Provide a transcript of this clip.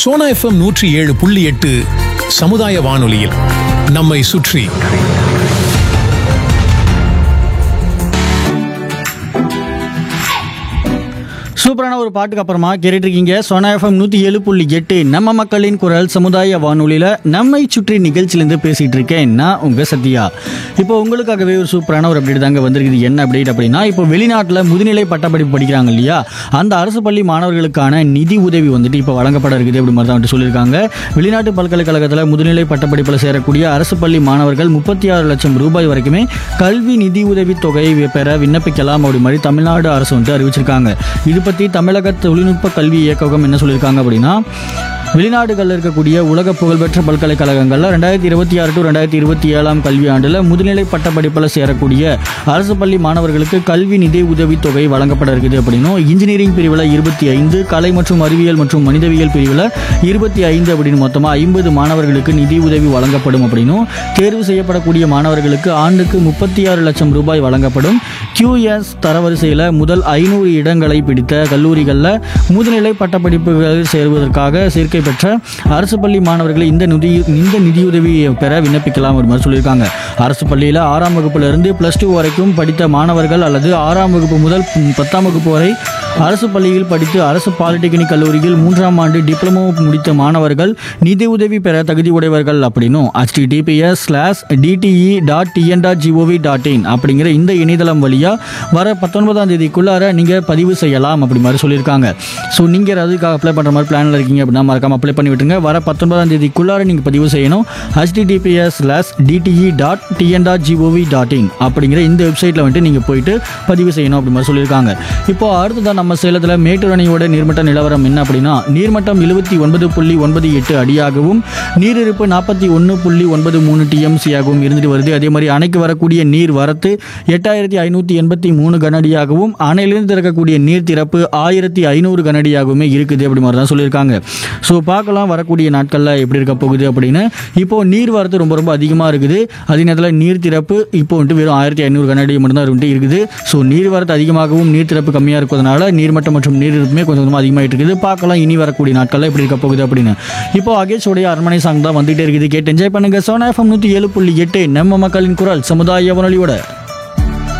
Sona FM நூற்றி ஏழு புள்ளி எட்டு சமுதாய வானொலியில் நம்மை சுற்றி சூப்பரான ஒரு பாட்டுக்கு அப்புறமா கேட்டுட்டு இருக்கீங்க சோனா எஃப்எம் நூற்றி ஏழு புள்ளி எட்டு நம்ம மக்களின் குரல் சமுதாய வானொலியில் நம்மை சுற்றி நிகழ்ச்சியிலேருந்து பேசிகிட்டு இருக்கேன் நான் உங்கள் சத்யா இப்போ உங்களுக்காகவே ஒரு சூப்பரான ஒரு அப்டேட் தாங்க வந்திருக்குது என்ன அப்டேட் அப்படின்னா இப்போ வெளிநாட்டில் முதுநிலை பட்டப்படிப்பு படிக்கிறாங்க இல்லையா அந்த அரசு பள்ளி மாணவர்களுக்கான நிதி உதவி வந்துட்டு இப்போ வழங்கப்பட இருக்குது அப்படி மாதிரி தான் வந்துட்டு சொல்லியிருக்காங்க வெளிநாட்டு பல்கலைக்கழகத்தில் முதுநிலை பட்டப்படிப்பில் சேரக்கூடிய அரசு பள்ளி மாணவர்கள் முப்பத்தி ஆறு லட்சம் ரூபாய் வரைக்குமே கல்வி நிதி உதவி தொகையை பெற விண்ணப்பிக்கலாம் அப்படி மாதிரி தமிழ்நாடு அரசு வந்துட்டு அறிவிச்சிருக்காங்க இது பற்றி தமிழக தொழில்நுட்ப கல்வி இயக்ககம் என்ன சொல்லியிருக்காங்க அப்படின்னா வெளிநாடுகளில் இருக்கக்கூடிய உலக புகழ்பெற்ற பல்கலைக்கழகங்களில் ரெண்டாயிரத்தி இருபத்தி ஆறு டு ரெண்டாயிரத்தி இருபத்தி ஏழாம் கல்வியாண்டில் முதுநிலை பட்டப்படிப்பில் சேரக்கூடிய அரசு பள்ளி மாணவர்களுக்கு கல்வி நிதி உதவி தொகை வழங்கப்பட இருக்குது அப்படின்னும் இன்ஜினியரிங் பிரிவில் இருபத்தி ஐந்து கலை மற்றும் அறிவியல் மற்றும் மனிதவியல் பிரிவில் இருபத்தி ஐந்து அப்படின்னு மொத்தமாக ஐம்பது மாணவர்களுக்கு நிதி உதவி வழங்கப்படும் அப்படின்னும் தேர்வு செய்யப்படக்கூடிய மாணவர்களுக்கு ஆண்டுக்கு முப்பத்தி ஆறு லட்சம் ரூபாய் வழங்கப்படும் QS தரவரிசையில் முதல் ஐநூறு இடங்களை பிடித்த கல்லூரிகளில் முதுநிலை பட்டப்படிப்புகள் சேருவதற்காக சேர்க்கை பெற்ற அரசு பள்ளி மாணவர்களை இந்த நிதி இந்த நிதியுதவியை பெற விண்ணப்பிக்கலாம் ஒரு மாதிரி சொல்லியிருக்காங்க அரசு பள்ளியில் ஆறாம் வகுப்புல இருந்து ப்ளஸ் டூ வரைக்கும் படித்த மாணவர்கள் அல்லது ஆறாம் வகுப்பு முதல் பத்தாம் வகுப்பு வரை அரசு பள்ளியில் படித்து அரசு பாலிடெக்னிக் கல்லூரியில் மூன்றாம் ஆண்டு டிப்ளமோ முடித்த மாணவர்கள் நிதி உதவி பெற தகுதி உடையவர்கள் அப்படின்னும் https slash DTE dot TN dot GOV dot in அப்படிங்கிற இந்த இணையதளம் வழியாக வர பத்தொன்பதாம் தேதிக்குள்ளார நீங்கள் பதிவு செய்யலாம் அப்படி மாதிரி சொல்லியிருக்காங்க ஸோ நீங்கள் அதுக்காக அப்ளை பண்ணுற மாதிரி பிளானில் இருக்கீங்க அப்படின்னா மறக்காம அப்ளை பண்ணி விட்டுருங்க வர பத்தொன்பதாம் தேதிக்குள்ளார நீங்கள் பதிவு செய்யணும் https slash DTE dot TN dot GOV dot in அப்படிங்கிற இந்த வெப்சைட்டில் வந்துட்டு நீங்கள் போயிட்டு பதிவு செய்யணும் அப்படி மாதிரி சொல்லியிருக்காங்க இப்போ அடுத்ததான் நம்ம சேலத்தில் மேட்டூர் அணையோட நீர்மட்ட நிலவரம் என்ன அப்படின்னா நீர்மட்டம் எழுபத்தி ஒன்பது புள்ளி ஒன்பது எட்டு அடியாகவும் நீரிருப்பு நாற்பத்தி ஒன்று புள்ளி ஒன்பது மூணு டிஎம்சியாகவும் இருந்துட்டு வருது அதே மாதிரி அணைக்கு வரக்கூடிய நீர் வரத்து எட்டாயிரத்தி ஐநூற்றி எண்பத்தி மூணு கனஅடியாகவும் அணையிலிருந்து திறக்கக்கூடிய நீர் திறப்பு ஆயிரத்தி ஐநூறு கனஅடியாகவுமே இருக்குது அப்படி மாதிரி தான் சொல்லியிருக்காங்க ஸோ பார்க்கலாம் வரக்கூடிய நாட்களில் எப்படி இருக்க போகுது அப்படின்னு இப்போ நீர் வரத்து ரொம்ப ரொம்ப அதிகமாக இருக்குது அதே நேரத்தில் நீர் திறப்பு இப்போ வந்துட்டு வெறும் ஆயிரத்தி ஐநூறு கனஅடி மட்டும்தான் வந்துட்டு இருக்குது ஸோ நீர் வரத்து அதிகமாகவும் நீர் திறப்பு கம்மியாக இருக்கிறதுனால நீர்மட்டம் மற்றும் நீர் இருப்புமே கொஞ்சம் கொஞ்சமாக அதிகமாகிட்டு இருக்குது பார்க்கலாம் இனி வரக்கூடிய நாட்களில் எப்படி இருக்க போகுது அப்படின்னு இப்போ அகேஷோடைய அரண்மனை சாங் தான் வந்துகிட்டே இருக்குது கேட்டு என்ஜாய் பண்ணுங்க சோனா எஃப்எம் நூற்றி ஏழு புள்ளி எட்டு நம்ம மக்களின் குரல் சமுதாய வானொலியோட